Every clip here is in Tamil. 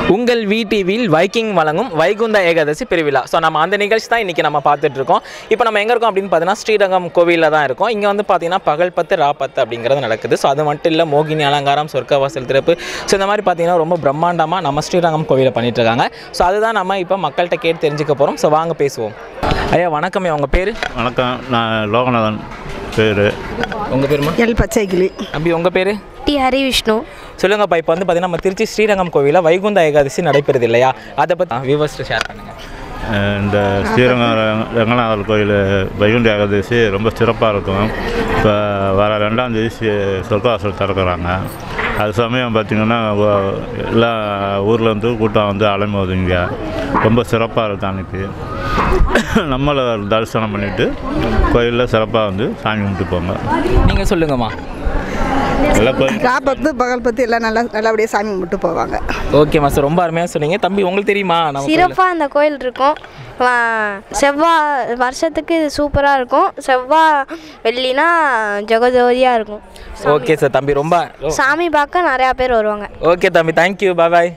உங்கள் விடிவியில் வைக்கிங் வழங்கும் வைகுந்த ஏகாதசி பெருவிழா ஸோ நம்ம அந்த நிகழ்ச்சி தான் இன்றைக்கி நம்ம பார்த்துட்டு இருக்கோம் இப்போ நம்ம எங்கே இருக்கோம் அப்படின்னு பார்த்தீங்கன்னா ஸ்ரீரங்கம் கோவிலில் தான் இருக்கோம் இங்கே வந்து பார்த்தீங்கன்னா பகல் பத்து ரா பத்து அப்படிங்கிறது நடக்குது ஸோ அது மட்டும் இல்லை மோகினி அலங்காரம் சொர்க்கவாசல் திறப்பு ஸோ இந்த மாதிரி பார்த்தீங்கன்னா ரொம்ப பிரம்மாண்டமாக நம்ம ஸ்ரீரங்கம் கோவிலில் பண்ணிட்டு இருக்காங்க ஸோ அதுதான் நம்ம இப்போ மக்கள்கிட்ட கேட்டு தெரிஞ்சுக்க போகிறோம் ஸோ வாங்க பேசுவோம் ஐயா வணக்கம் உங்கள் பேர் வணக்கம் நான் லோகநாதன் பேர் உங்கள் பேருமா எல் பச்சைக்கிளி அப்படி உங்கள் பேர் டி ஹரி விஷ்ணு சொல்லுங்கப்பா இப்போ வந்து பார்த்தீங்கன்னா நம்ம திருச்சி ஸ்ரீரங்கம் கோவிலில் வைகுந்த ஏகாதசி நடைபெறுது இல்லையா அதை பற்றி வியூவர்ஸ்ட்டு ஷேர் பண்ணுங்கள் இந்த ஸ்ரீரங்கம் ரங்க- ரங்கநாதர் கோயில் வைகுண்ட ஏகாதசி ரொம்ப சிறப்பாக இருக்கும் இப்போ வர ரெண்டாந்தேதி சி- சொர்க்கவாசல் திறக்கிறாங்க அது சமயம் பார்த்திங்கன்னா வ- எல்லா ஊர்லேருந்து கூட்டம் வந்து அலைமோதுங்க ரொம்ப சிறப்பாக இருக்கும் அன்றைக்கி நம்மளை தரிசனம் பண்ணிவிட்டு கோயிலில் சிறப்பாக வந்து சாமி கும்பிட்டு போங்க நீங்கள் சொல்லுங்கம்மா எல்லா கோயில் காப்பத்து பகல் பத்து எல்லாம் நல்லா நல்லபடியாக சாமி கும்பிட்டு போவாங்க ஓகேம்மா சார் ரொம்ப அருமையாக சொன்னீங்க தம்பி உங்களுக்கு தெரியுமா நம்ம கோயில்ல? சிறப்பாக அந்த கோயில் இருக்கும் வா- செவ்வாய் வருஷத்துக்கு இது சூப்பராக இருக்கும் செவ்வாய் வெள்ளினா ஜெகஜோதியாக இருக்கும் ஓகே சார் தம்பி ரொம்ப சாமி பார்க்க நிறையா பேர் வருவாங்க ஓகே தம்பி தேங்க்யூ பாய்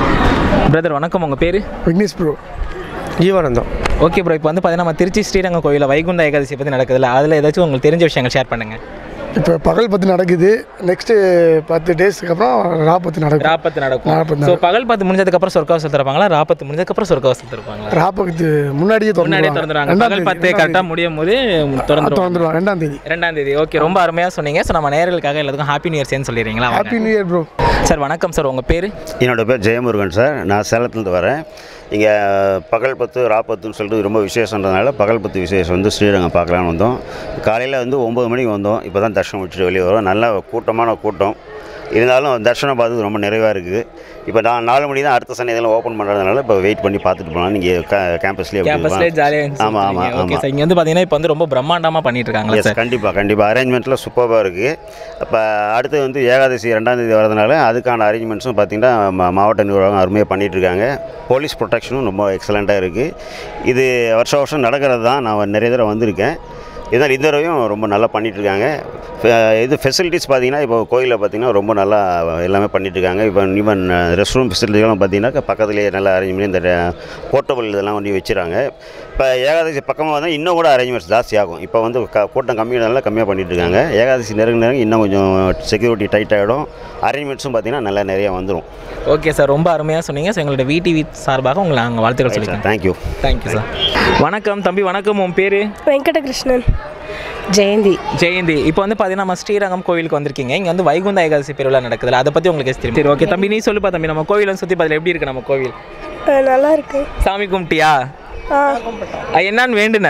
பிரதர் வணக்கம் உங்கள் பேர் Vignesh bro Jeevanandham okay bro இப்போ வந்து பார்த்தீங்கன்னா நம்ம திருச்சி ஸ்ரீரங்கம் கோயிலில் வைகுண்ட ஏகாதசி பற்றி நடக்குதுல்ல அதில் ஏதாச்சும் உங்களுக்கு தெரிஞ்ச விஷயங்கள் ஷேர் பண்ணுங்கள் இப்போ பகல் பத்து நடக்குது நெக்ஸ்ட்டு பத்து டேஸ்க்கு அப்புறம் ராப்பத்து நடக்கும் ராப்பத்து நடக்கும் ராப்பத்து ஸோ பகல் பத்து முடிஞ்சதுக்கப்புறம் சொர்க்கவாசல் திறப்பாங்களா ராப்பத்து முடிஞ்சதுக்கப்புறம் சொர்க்கவாசல் திறப்பாங்களா ராப்பத்து முன்னாடியே முன்னாடியே திறந்துடுவாங்க ரெண்டாம் பகல் தேதி, பத்து ரெண்டாம் கரெக்டாக தேதி. முடியும் போது திறந்துருவாங்க திறந்துருவாங்க ரெண்டாம் தேதி ரெண்டாம் தேதி ஓகே ரொம்ப அருமையாக சொன்னீங்க ஸோ நம்ம நேயர்களுக்காக எல்லாத்துக்கும் ஹாப்பி நியூ இயர் சேர்ந்து சொல்லிடுறீங்களா happy new year bro sir வணக்கம் சார் உங்கள் பேர் என்னோட பேர் ஜெயமுருகன் சார் நான் சேலத்துலேருந்து வரேன் இங்கே பகல் பத்து ராப்பத்துன்னு சொல்லிட்டு ரொம்ப விசேஷன்றதுனால பகல் பத்து விசேஷம் வந்து ஸ்ரீரங்கம் பார்க்கலான்னு வந்தோம் காலையில் வந்து ஒம்பது மணிக்கு வந்தோம் இப்போ தான் தர்ஷனம் முடிச்சுட்டு வெளியே வரோம் நல்ல கூட்டமான கூட்டம் இருந்தாலும் தர்ஷனம் பார்த்தது ரொம்ப நிறைவாக இருக்குது இப்போ நான் நாலு மணி தான் அடுத்த சனி இதெல்லாம் ஓப்பன் பண்ணுறதுனால இப்போ வெயிட் பண்ணி பார்த்துட்டு போகலாம் நீங்கள் கேம்பஸ்லேயே கேம்பஸ்லேயே ஜாலியாக ஆமாம் ஆமாம் ஓகே ஆமாம் சார் இங்கே வந்து பார்த்தீங்கன்னா இப்போ வந்து ரொம்ப பிரம்மாண்டமாக பண்ணிட்டு இருக்காங்களா எஸ் சார் கண்டிப்பாக கண்டிப்பாக அரேஞ்ச்மெண்ட்டில் சூப்பராக இருக்குது அப்போ அடுத்து வந்து ஏகாதசி ரெண்டாம் தேதி வரதுனால அதுக்கான அரேஞ்ச்மெண்ட்ஸும் பார்த்திங்கன்னா மா- மாவட்ட நிர்வாகம் அருமையாக பண்ணிகிட்டு இருக்காங்க போலீஸ் ப்ரொடெக்ஷனும் ரொம்ப எக்ஸலண்ட்டாக இருக்குது இது வருஷம் வருஷம் நடக்கிறது தான் நான் நிறைய தடவை வந்திருக்கேன் இதனால் இந்த தடவையும் ரொம்ப நல்லா பண்ணிட்டு இருக்காங்க ஃபெ- இது ஃபெசிலிட்டிஸ் பார்த்தீங்கன்னா இப்போ கோயிலில் பார்த்தீங்கன்னா ரொம்ப நல்லா எல்லாமே பண்ணிட்டு இருக்காங்க இப்போ ஈவன் ரெஸ்ட் ரூம் ஃபெசிலிட்டிலாம் பார்த்தீங்கன்னா பக்கத்துலேயே நல்லா அரேஞ்ச் பண்ணி இந்த போர்ட்டபிள் இதெல்லாம் பண்ணி வச்சுறாங்க இப்போ ஏகாதசி பக்கமாக வந்தால் இன்னும் கூட அரேஞ்ச்மெண்ட்ஸ் ஜாஸ்தியாகும் இப்போ வந்து க கூட்டம் கம்மியானதுனால கம்மியாக பண்ணிட்டு இருக்காங்க ஏகாதசி நெருங்க நெருங்க இன்னும் கொஞ்சம் செக்யூரிட்டி டைட் ஆகிடும் அரேஞ்ச்மெண்ட்ஸும் பார்த்தீங்கன்னா நல்லா நிறையா வந்துடும் ஓகே சார் ரொம்ப அருமையாக சொன்னீங்க ஸோ எங்களோட விடிவி சார்பாக உங்களை நாங்கள் வாழ்த்துக்கள் சொல்லிக்கிறோம் தேங்க்யூ தேங்க்யூ சார் வணக்கம் தம்பி வணக்கம் உன் பேர் வெங்கடகிருஷ்ணன் ஜெயந்தி ஜெயந்தி இப்போ வந்து பார்த்தீங்கன்னா நம்ம ஸ்ரீரங்கம் கோவிலுக்கு வந்திருக்கீங்க இங்கே வந்து வைகுந்த ஏகாதசி பெருவிழா நடக்குதுல்ல அதை பற்றி உங்களுக்கு தெரியும் சரி ஓகே தம்பி நீ சொல்லுப்பா தம்பி நம்ம கோவிலை சுற்றி பார்த்துல எப்படி இருக்கு நம்ம கோவில் அஹ் நல்லா இருக்கு சாமி கும்பிட்டியா ஆ அஹ் என்னன்னு வேண்டுன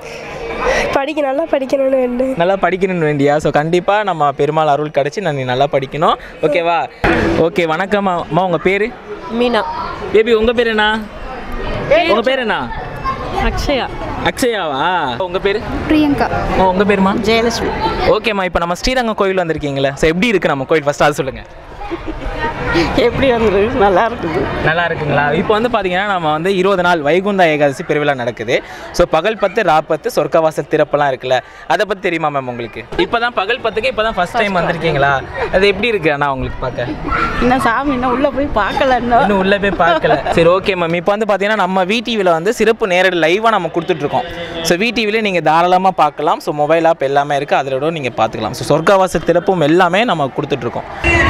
படிக்க நல்லா படிக்கணும்னு வேண்டு நல்லா படிக்கணும்னு வேண்டியா ஸோ கண்டிப்பாக நம்ம பெருமாள் அருள் கிடச்சி நான் நீ நல்லா படிக்கணும் ஓகேவா ஓகே வணக்கம் அம்மா உங்கள் பேர் மீனா பேபி உங்கள் பேர் என்ன உங்கள் பேர் என்ன அக்ஷயா அக்ஷயாவா உங்கள் பேர் பிரியங்கா உங்கள் பேருமா ஜெயலட்சுமி ஓகேம்மா இப்போ நம்ம ஸ்ரீரங்கம் கோயில் வந்திருக்கீங்களே ஸோ எப்படி இருக்குது நம்ம கோயில் ஃபஸ்ட்டு அது சொல்லுங்கள் எப்படி வந்துரு நல்லா இருக்குது நல்லா இருக்குங்களா இப்போ வந்து பார்த்தீங்கன்னா நம்ம வந்து இருபது நாள் வைகுந்த ஏகாதசி பெருவிழா நடக்குது ஸோ பகல் பத்து ராப்பத்து சொர்க்கவாசல் திறப்பெல்லாம் இருக்குல்ல அதை பற்றி தெரியுமா மேம் உங்களுக்கு இப்போ தான் பகல் பத்துக்கு இப்போ தான் ஃபஸ்ட் டைம் வந்திருக்கீங்களா அது எப்படி இருக்கு அண்ணா உங்களுக்கு பார்க்க இன்னும் சாமி இன்னும் உள்ளே போய் பார்க்கல இன்னும் இன்னும் உள்ளே போய் பார்க்கல சரி ஓகே மேம் இப்போ வந்து பார்த்தீங்கன்னா நம்ம விடிவியில் வந்து சிறப்பு நேரடி லைவாக நம்ம கொடுத்துட்ருக்கோம் ஸோ விடிவியில் நீங்கள் தாராளமாக பார்க்கலாம் ஸோ மொபைல் ஆப் எல்லாமே இருக்குது அதிலோட நீங்கள் பார்த்துக்கலாம் ஸோ சொர்க்கவாசல் திறப்பும் எல்லாமே நம்ம கொடுத்துட்ருக்கோம்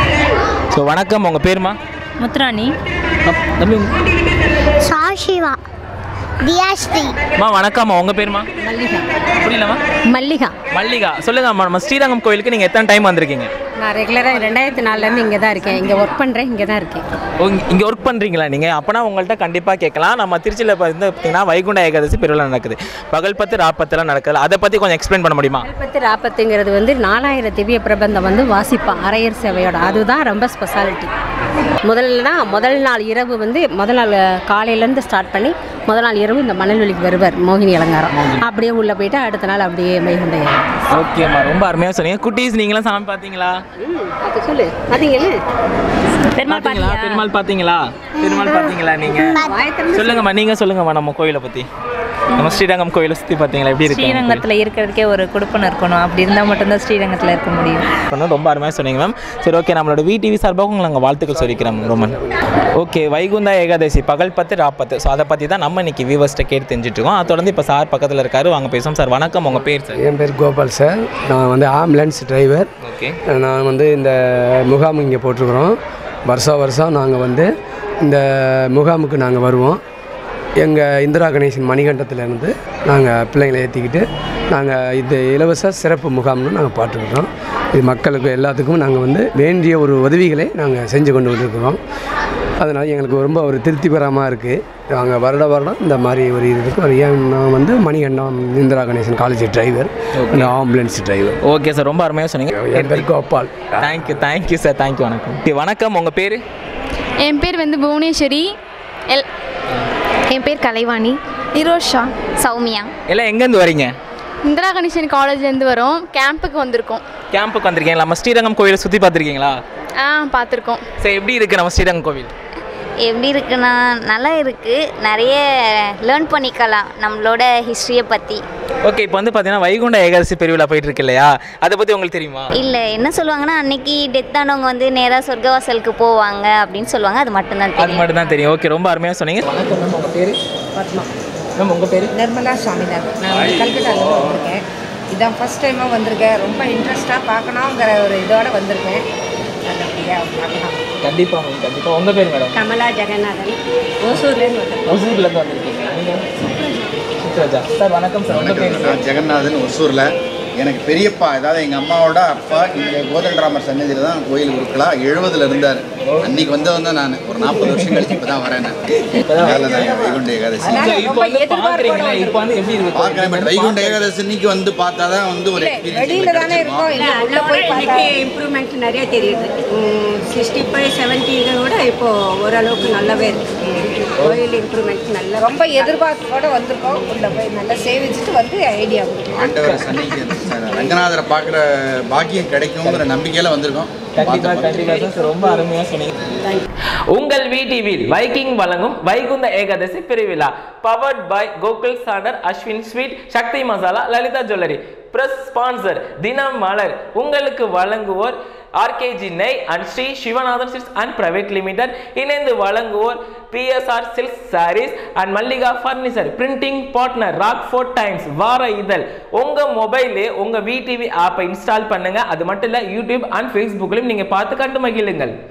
ஸோ வணக்கம் உங்கள் பேருமா முத்துராணி அப்- தம்பி உங்க- சாஷிவா தியாஸ்ரீ அம்மா வணக்கம்மா உங்கள் பேருமா மல்லிகா புரியலம்மா மல்லிகா மல்லிகா சொல்லுங்கம்மா நம்ம ஸ்ரீரங்கம் கோயிலுக்கு நீங்கள் எத்தனை டைம் வந்திருக்கீங்க நான் ரெகுலராக ரெண்டாயிரத்தி நாலுலேருந்து இங்கே தான் இருக்கேன் இங்கே ஒர்க் பண்ணுறேன் இங்கே தான் இருக்கேன் ஓ இங்கே ஒர்க் பண்ணுறீங்களா நீங்கள் அப்போனா உங்கள்கிட்ட கண்டிப்பாக கேட்கலாம் நம்ம திருச்சியில் வந்து பார்த்தீங்கன்னா வைகுண்ட ஏகாதசி பெருவிழா நடக்குது பகல் பத்து ராப்பத்துலாம் நடக்குது அதை பற்றி கொஞ்சம் எக்ஸ்பிளைன் பண்ண முடியுமா கல்பத்து ராப்பத்துங்கிறது வந்து நாலாயிரம் திவ்ய பிரபந்தம் வந்து வாசிப்பான் அரையர் சேவையோட அதுதான் ரொம்ப ஸ்பெஷாலிட்டி முதல்ல முதல் நாள் இரவு வந்து முதல் நாள் காலையிலேருந்து ஸ்டார்ட் பண்ணி முதல் நாள் இரவு இந்த மணல்வெளிக்கு வருவார் மோகினி அலங்காரம் அப்படியே உள்ளே போயிட்டு அடுத்த நாள் அப்படியே வைகுண்ட ஏகாதசி. ஓகேம்மா ரொம்ப அருமையாக சொன்னீங்க குட்டீஸ் நீங்களாம் சாமி பார்த்தீங்களா அது சொல்லு பார்த்தீங்களா பெருமாள் பார்த்தீங்களா பெருமாள் பார்த்தீங்களா பெருமாள் பார்த்தீங்களா நீங்கள் சொல்லுங்கம்மா நீங்கள் சொல்லுங்கம்மா நம்ம கோயிலை பற்றி நம்ம ஸ்ரீரங்கம் கோயிலை சுற்றி பார்த்தீங்களா எப்படி இருக்கு ஸ்ரீரங்கத்தில் இருக்கிறதுக்கே ஒரு குடுப்பன் இருக்கணும் அப்படி இருந்தால் மட்டும்தான் ஸ்ரீரங்கத்தில் இருக்க முடியும் பண்ணணும் ரொம்ப அருமையாக சொன்னீங்க மேம் சரி ஓகே நம்மளோட விடிவி சார்பாக உங்களுக்கு நாங்கள் வாழ்த்துக்கள் சொல்லிக்கிறேன் ரோமன் ஓகே வைகுந்தா ஏகாதசி பகல் பத்து ராப்பத்து ஸோ அதை பற்றி தான் நம்ம இன்னைக்கு வியூவர்ஸ்ட்டை கேட்டு தெரிஞ்சுட்டு இருக்கோம் அதை தொடர்ந்து இப்போ சார் பக்கத்தில் இருக்காரு வாங்க பேசுவோம் சார் வணக்கம் உங்கள் பேர் சார் என் பேர் கோபால் சார் நான் வந்து ஆம்புலன்ஸ் டிரைவர் ஓகே நான் வந்து இந்த முகாம் இங்கே போட்டிருக்கிறோம் வருஷம் வருஷம் நாங்கள் வந்து இந்த முகாமுக்கு நாங்கள் வருவோம் எங்கள் இந்திரா கணேசன் மணிகண்டத்திலேருந்து நாங்கள் பிள்ளைங்களை ஏற்றிக்கிட்டு நாங்கள் இந்த இலவச சிறப்பு முகாம்னு நாங்கள் பாட்டுருக்கிறோம் இது மக்களுக்கு எல்லாத்துக்கும் நாங்கள் வந்து வேண்டிய ஒரு உதவிகளை நாங்கள் செஞ்சு கொண்டு வந்திருக்கிறோம் அதனால் எங்களுக்கு ரொம்ப ஒரு திருப்திகரமாக இருக்குது நாங்கள் வருட வருடம் இந்த மாதிரி ஒரு இது இருக்கு ஒரு ஏன் நான் வந்து மணிகண்டம் இந்திரா கணேசன் காலேஜ் டிரைவர் இந்த ஆம்புலன்ஸ் டிரைவர் ஓகே சார் ரொம்ப அருமையாக சொன்னீங்க என் பேர் Gopal thank you thank you sir thank you வணக்கம் Okay, வணக்கம் உங்கள் பேர் என் பேர் வந்து புவனேஸ்வரி எல் என் பேர் கலைவாணி நிரோஷா சௌமியா எல்லாம் எங்கேருந்து வரீங்க இந்திரா கணேசன் காலேஜ்லேருந்து வரோம் கேம்புக்கு வந்திருக்கோம் கேம்புக்கு வந்திருக்கீங்களா நம்ம ஸ்ரீரங்கம் கோவிலை சுற்றி பார்த்துருக்கீங்களா ஆ பார்த்துருக்கோம் சரி எப்படி இருக்குது நம்ம ஸ்ரீரங்கம் கோவில் எப்படி இருக்குன்னா நல்லா இருக்குது நிறைய லேர்ன் பண்ணிக்கலாம் நம்மளோட ஹிஸ்ட்ரியை பற்றி ஓகே இப்போ வந்து பார்த்தீங்கன்னா வைகுண்ட ஏகாதசி பெருவிழா போயிட்டு இருக்கு இல்லையா அதை பற்றி உங்களுக்கு தெரியுமா இல்லை என்ன சொல்லுவாங்கன்னா அன்னைக்கு டெத் ஆனவங்க வந்து நேராக சொர்க்கவாசலுக்கு போவாங்க அப்படின்னு சொல்லுவாங்க அது மட்டும்தான் அது தெரியும் மட்டும் தான் தெரியும் ஓகே ரொம்ப அருமையாக சொன்னீங்க வணக்கம் மேம் உங்கள் பேர் பத்மா மேம் உங்கள் பேர் நிர்மலா சாமிநாதன் நான் வந்து கல்கட்டாவில் வந்திருக்கேன் இதான் ஃபஸ்ட் டைமாக வந்திருக்கேன் ரொம்ப இன்ட்ரெஸ்ட்டாக பார்க்கணுங்கிற ஒரு இதோட வந்திருக்கேன் நல்லபடியாக பார்க்கலாம் கண்டிப்பாக மேம் கண்டிப்பாக உங்கள் பேர் மேடம் கமலா ஜெகநாதன் ஓசூர்லேருந்து வந்திருக்கேன் ஒசூர்லேருந்து வந்திருக்கீங்க நீங்கள் சுத்ராஜா சார் வணக்கம் சார் உங்கள் பேர் நான் ஜெகநாதன் ஒசூரில் எனக்கு பெரியப்பா அதாவது எங்கள் அம்மாவோட அப்பா இங்கே கோதண்டராமர் சன்னதியில் தான் கோயில் உருக்கலா எழுபதுல இருந்தார் அன்னைக்கு வந்தவன் தான் நான் ஒரு நாற்பது வருஷம் கழிச்சு இப்போ தான் வரேன் நான் அதில் தான் வைகுண்ட ஏகாதசி இப்போ வந்து பார்க்குறீங்களா இப்போ வந்து எப்படி இருக்கு பார்க்குறேன் பட் வைகுண்ட ஏகாதசி இன்னைக்கு வந்து பார்த்தா தான் வந்து ஒரு வெளியில் தானே இருக்கோம் இல்லை உள்ளே போய் பார்த்தா இம்ப்ரூவ்மெண்ட் நிறைய தெரியுது சிக்ஸ்டி ஃபைவ் செவன்ட்டி இதை விட இப்போது ஓரளவுக்கு நல்லாவே இருக்கு கோயில் இம்ப்ரூவ்மெண்ட் நல்லா ரொம்ப எதிர்பார்ப்போட வந்திருக்கோம் உள்ளே போய் நல்லா சேவிச்சுட்டு வந்து ஐடியா கொடுக்கலாம் ஆண்டவர் சன்னிக்கு ரங்கநாதரை பார்க்குற பாக்கியம் கிடைக்குங்கிற நம்பிக்கையில் வந்திருக்கோம் கண்டிப்பா கண்டிப்பா சார் ரொம்ப அருமையா சொன்னீங்க உங்கள் வீடிவில் வைக்கிங் வழங்கும் வைகுந்த ஏகாதசி பெருவிழா powered by Gokul Sandar Aswin sweet Sakthi Masala Lalitha jewellery press sponsor Dina Malar உங்களுக்கு வழங்குவோர் ஆர்கேஜி நெய் and Sri Sivanathan silks and private limited இணைந்து வழங்குவோர் BSR silk saris and Mallika furniture printing partner Rock Fort Times வார இதழ் உங்க மொபைலே உங்க விடிவி ஆப்பை இன்ஸ்டால் பண்ணுங்க அது மட்டும் இல்ல யூடியூப் அண்ட் ஃபேஸ்புக்லையும் நீங்க பார்த்து கண்டு மகிழுங்கள்